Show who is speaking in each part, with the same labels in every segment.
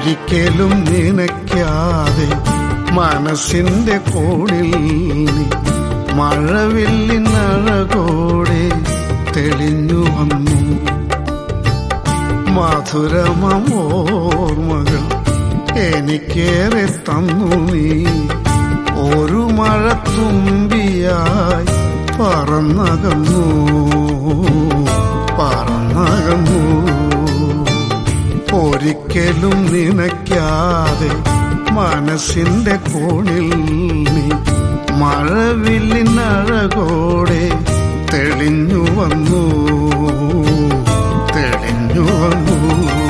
Speaker 1: ഒരിക്കലും നനയ്ക്കാതെ മനസ്സിന്റെ കോണിൽ നീ മഴവില്ലിനഴകോടെ തെളിഞ്ഞു വന്നു മധുരമോർമകൾ എനിക്കേറെ തന്നു നീ ഒരു മഴത്തുമ്പിയായി പറന്നകന്നു പറന്നകന്നു ഒരിക്കലും നനയ്ക്കാതെ മനസ്സിന്റെ കോണിൽ നീ മഴവില്ലിനഴകോടെ തെളിഞ്ഞു വന്നു തെളിഞ്ഞു വന്നു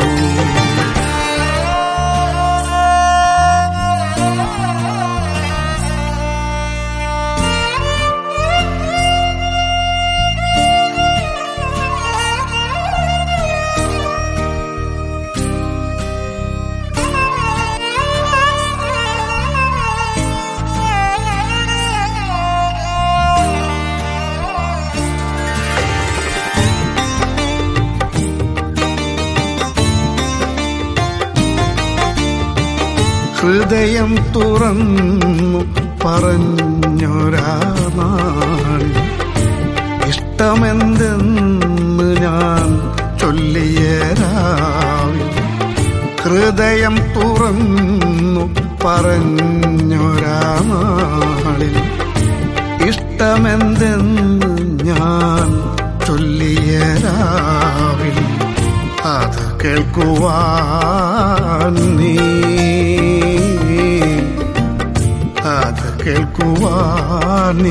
Speaker 1: ഹൃദയം തുറന്നു പറഞ്ഞൊരാ നാളിൽ ഇഷ്ടമെന്തെന്ന് ഞാൻ ചൊല്ലിയ രാവിൽ ഹൃദയം തുറന്നു പറഞ്ഞൊരാ നാളിൽ ഇഷ്ടമെന്തെന്ന് ഞാൻ ചൊല്ലിയ രാവിൽ അത് കേൾക്കുവാൻ നീ അത് കേൾക്കുവാൻ നീ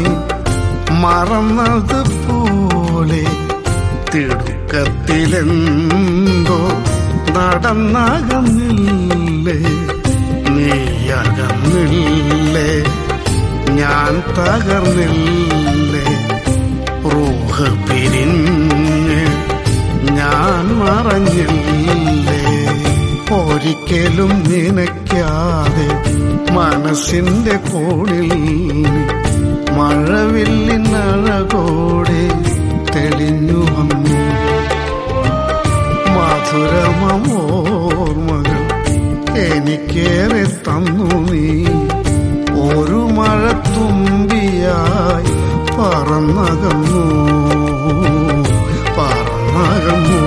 Speaker 1: മറന്നതുപോലെ തിടുക്കത്തിലെന്തോ നടന്നകന്നില്ലേ നീ അകന്നില്ലേ ഞാൻ തകർന്നില്ലേ റൂഹ് പിരിഞ്ഞ് ഞാൻ മറഞ്ഞില്ലേ ഒരിക്കലും നനയ്ക്കാതെ മനസ്സിന്റെ കോണിൽ മഴവില്ലിനഴകോടെ തെളിഞ്ഞു വന്നു മധുരമോർമകൾ എനിക്കേറെ തന്നു നീ ഒരു മഴത്തുമ്പിയായി പറന്നകന്നു പറന്നകന്നു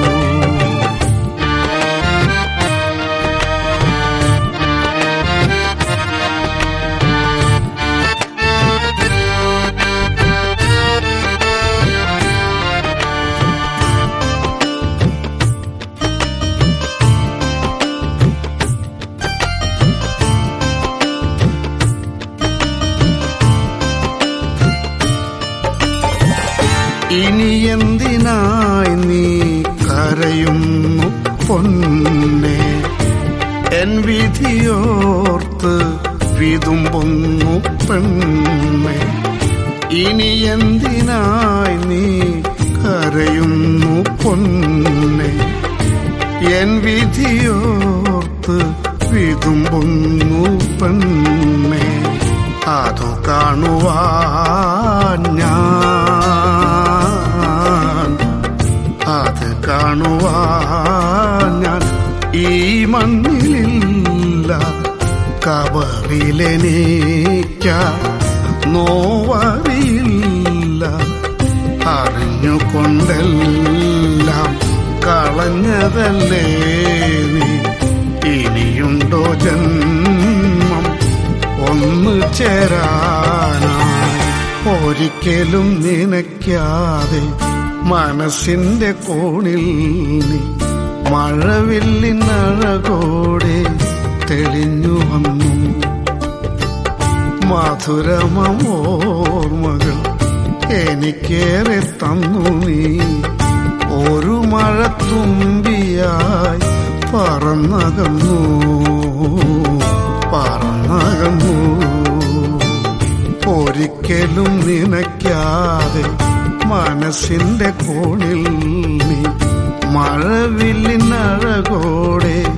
Speaker 1: ഇനി എന്തിനായി നീ കരയുന്നു പൊന്നെ എൻ വിധിയോർത്ത് വിതുമ്പൊന്നു പെണ്ണെ ഇനി എന്തിനായി നീ കരയുന്നു പൊന്നെ എൻ വിധിയോർത്ത് വിതുമ്പൊന്നു പെണ്ണെ അതു കാണുവാൻ ഞാൻ അത് കാണുവാൻ ഞാൻ ഈ മണ്ണിലില്ല കബറിലെനീക്ക നോവറിയില്ല അറിഞ്ഞുകൊണ്ടെല്ലാം കളഞ്ഞതല്ലേ നീ ഇനിയുണ്ടോ ജന്മം ഒന്നു ചേരാനായി ഒരിക്കലും നനയ്ക്കാതെ മനസ്സിന്റെ കോണിൽ നീ മഴവില്ലിനഴകോടെ തെളിഞ്ഞു വന്നു മധുരമോർമകൾ എനിക്കേറെ തന്നു നീ ഒരു മഴത്തുമ്പിയായി പറന്നകന്നു പറന്നകന്നു ഒരിക്കലും നനയ്ക്കാതെ മനസ്സിന്റെ കോണിൽ നീ മഴവില്ലിനഴകോടെ